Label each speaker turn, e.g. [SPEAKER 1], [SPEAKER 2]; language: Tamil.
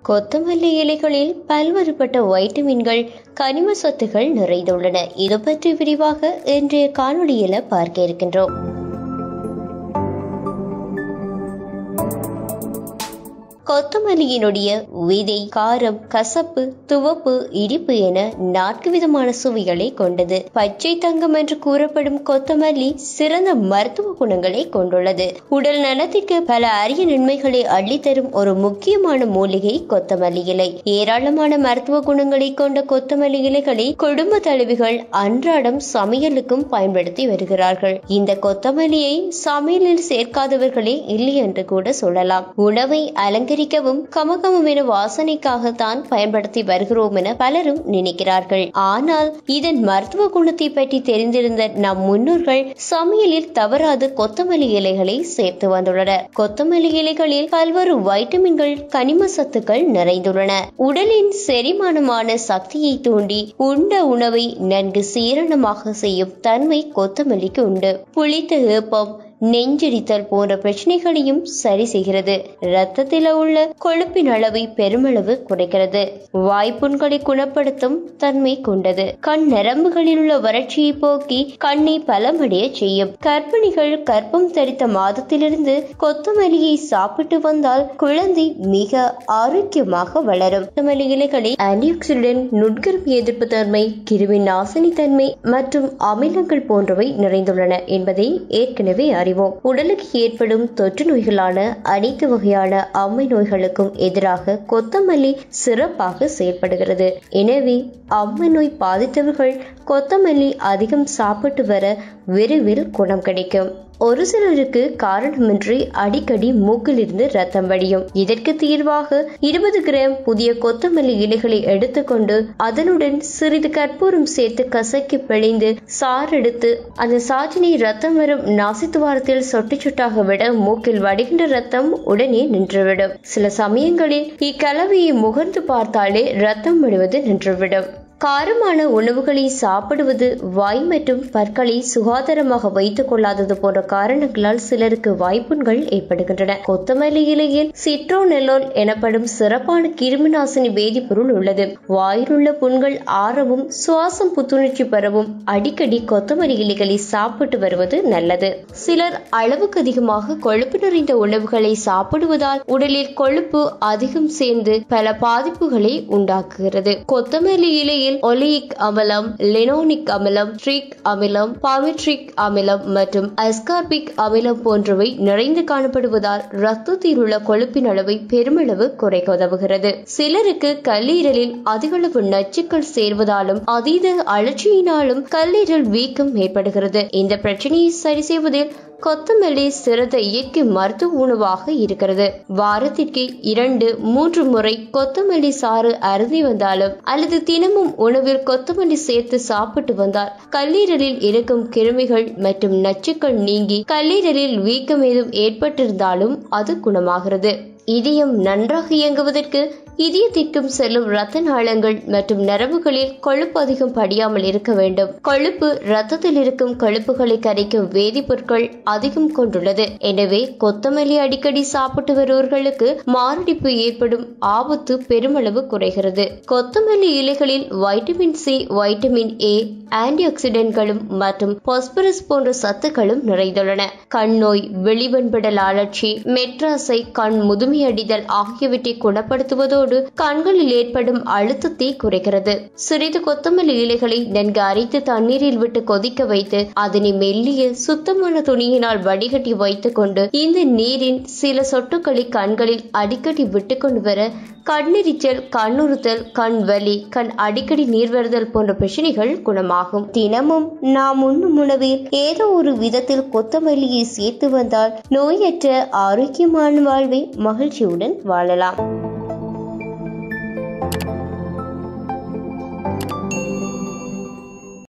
[SPEAKER 1] கொத்தமல்லி இலைகளில் பல்வேறுபட்ட வைட்டமின்கள் கனிம சத்துகள் நிறைந்துள்ளன இது பற்றி விரிவாக இன்றைய காணொளியில பார்க்க இருக்கின்றோம் கொத்தமல்லியினுடைய விதை காரம் கசப்பு துவப்பு இனிப்பு என நான்கு விதமான சுவைகளை கொண்டது பச்சை தங்கம் என்று கூறப்படும் கொத்தமல்லி சிறந்த மருத்துவ குணங்களை கொண்டுள்ளது உடல் நலத்திற்கு பல அரிய நன்மைகளை அள்ளித்தரும் ஒரு முக்கியமான மூலிகை கொத்தமல்லி இலை ஏராளமான மருத்துவ குணங்களை கொண்ட கொத்தமல்லி இலைகளை குடும்ப தலைவிகள் அன்றாடம் சமையலுக்கும் பயன்படுத்தி வருகிறார்கள் இந்த கொத்தமல்லியை சமையலில் சேர்க்காதவர்களே இல்லை என்று கூட சொல்லலாம் உணவை அலங்கரி அதிகரிக்கவும் கமகமம் என வாசனைக்காகத்தான் பயன்படுத்தி வருகிறோம் என பலரும் நினைக்கிறார்கள் ஆனால் இதன் மருத்துவ குணத்தை பற்றி தெரிந்திருந்த நம் முன்னோர்கள் சமையலில் தவறாது கொத்தமல்லி இலைகளை சேர்த்து வந்துள்ளனர் கொத்தமல்லி இலைகளில் பல்வேறு வைட்டமின்கள் கனிம சத்துக்கள் நிறைந்துள்ளன உடலின் செரிமானமான சக்தியை தூண்டி உண்ட உணவை நன்கு சீரணமாக செய்யும் தன்மை கொத்தமல்லிக்கு உண்டு புளித்த ஏப்பம் நெஞ்செரித்தல் போன்ற பிரச்சனைகளையும் சரி செய்கிறது ரத்தத்தில் உள்ள கொழுப்பின் அளவை பெருமளவு குறைக்கிறது வாய்ப்புண்களை குணப்படுத்தும் தன்மை கொண்டது கண் நரம்புகளில் உள்ள வறட்சியை போக்கி கண்ணை பலமடைய செய்யும் கர்ப்பிணிகள் கர்ப்பம் தரித்த மாதத்திலிருந்து கொத்தமல்லியை சாப்பிட்டு வந்தால் குழந்தை மிக ஆரோக்கியமாக வளரும் கொத்தமல்லி இலைகளை ஆன்டிஆக்சிடென்ட் நுட்கருப்பு எதிர்ப்பு தன்மை கிருமி நாசினி தன்மை மற்றும் அமிலங்கள் போன்றவை நிறைந்துள்ளன என்பதை ஏற்கனவே அறிவோம் உடலுக்கு ஏற்படும் தொற்று நோய்களான அனைத்து வகையான அம்மை நோய்களுக்கும் எதிராக கொத்தமல்லி சிறப்பாக செயல்படுகிறது எனவே அம்மை நோய் பாதித்தவர்கள் கொத்தமல்லி அதிகம் சாப்பிட்டு வர விரைவில் குணம் கிடைக்கும் ஒரு சிலருக்கு காரணமின்றி அடிக்கடி மூக்கிலிருந்து ரத்தம் வடியும் இதற்கு தீர்வாக இருபது கிராம் புதிய கொத்தமல்லி இலைகளை எடுத்துக்கொண்டு அதனுடன் சிறிது கற்பூரம் சேர்த்து கசக்கி பிழைந்து சாரெடுத்து அந்த சாற்றினை ரத்தம் வரும் நாசித்துவாரத்தில் சொட்டு சொட்டாக விட மூக்கில் வடிகின்ற ரத்தம் உடனே நின்றுவிடும் சில சமயங்களில் இக்கலவையை முகர்ந்து பார்த்தாலே ரத்தம் விடுவது நின்றுவிடும் காரமான உணவுகளை சாப்பிடுவது வாய் மற்றும் பற்களை சுகாதாரமாக வைத்துக் கொள்ளாதது போன்ற காரணங்களால் சிலருக்கு வாய்ப்புண்கள் ஏற்படுகின்றன கொத்தமல்லி இலையில் சிட்ரோனெல்லோல் எனப்படும் சிறப்பான கிருமிநாசினி வேதிப்பொருள் உள்ளது வாயிலுள்ள புண்கள் ஆறவும் சுவாசம் புத்துணர்ச்சி பெறவும் அடிக்கடி கொத்தமல்லி இலைகளை சாப்பிட்டு வருவது நல்லது சிலர் அளவுக்கு அதிகமாக கொழுப்பு நிறைந்த உணவுகளை சாப்பிடுவதால் உடலில் கொழுப்பு அதிகம் சேர்ந்து பல பாதிப்புகளை உண்டாக்குகிறது கொத்தமல்லி இலையில் இலையில் ஒலியிக் அமிலம் லெனோனிக் அமிலம் ட்ரிக் அமிலம் பாமிட்ரிக் அமிலம் மற்றும் அஸ்கார்பிக் அமிலம் போன்றவை நிறைந்து காணப்படுவதால் ரத்தத்தில் உள்ள கொழுப்பின் அளவை பெருமளவு குறைக்க உதவுகிறது சிலருக்கு கல்லீரலில் அதிகளவு நச்சுக்கள் சேர்வதாலும் அதீத அழற்சியினாலும் கல்லீரல் வீக்கம் ஏற்படுகிறது இந்த பிரச்சனையை சரி செய்வதில் கொத்தமல்லி சிறந்த இயற்கை மருத்துவ உணவாக இருக்கிறது வாரத்திற்கு இரண்டு மூன்று முறை கொத்தமல்லி சாறு அருந்தி வந்தாலும் அல்லது தினமும் உணவில் கொத்தமல்லி சேர்த்து சாப்பிட்டு வந்தால் கல்லீரலில் இருக்கும் கிருமிகள் மற்றும் நச்சுக்கள் நீங்கி கல்லீரலில் வீக்கம் ஏதும் ஏற்பட்டிருந்தாலும் அது குணமாகிறது இதயம் நன்றாக இயங்குவதற்கு இதயத்திற்கும் செல்லும் இரத்த நாளங்கள் மற்றும் நரம்புகளில் கொழுப்பு அதிகம் படியாமல் இருக்க வேண்டும் கொழுப்பு ரத்தத்தில் இருக்கும் கொழுப்புகளை கரைக்கும் வேதிப்பொருட்கள் அதிகம் கொண்டுள்ளது எனவே கொத்தமல்லி அடிக்கடி சாப்பிட்டு வருவர்களுக்கு மாரடைப்பு ஏற்படும் ஆபத்து பெருமளவு குறைகிறது கொத்தமல்லி இலைகளில் vitamin C vitamin A anti ஆக்சிடென்ட்களும் மற்றும் பாஸ்பரஸ் போன்ற சத்துக்களும் நிறைந்துள்ளன கண் நோய் வெளிவன்படல் அழற்சி மெட்ராஸை கண் முதுமையடிதல் ஆகியவற்றை குணப்படுத்துவதோடு கண்களில் ஏற்படும் அழுத்தத்தை குறைக்கிறது சிறிது கொத்தமல்லி இலைகளை நன்கு அரைத்து தண்ணீரில் விட்டு கொதிக்க வைத்து அதனை மெல்லிய சுத்தமான துணியினால் வடிகட்டி வைத்துக் கொண்டு இந்த நீரின் சில சொட்டுக்களை கண்களில் அடிக்கடி விட்டுக்கொண்டு வர கண்ணெரிச்சல் கண்ணுறுத்தல் கண் வலி கண் அடிக்கடி நீர் வருதல் போன்ற பிரச்சனைகள் குணமாகும் தினமும் நாம் உண்ணும் உணவில் ஏதோ ஒரு விதத்தில் கொத்தமல்லியை சேர்த்து வந்தால் நோயற்ற ஆரோக்கியமான வாழ்வை மகிழ்ச்சியுடன் வாழலாம்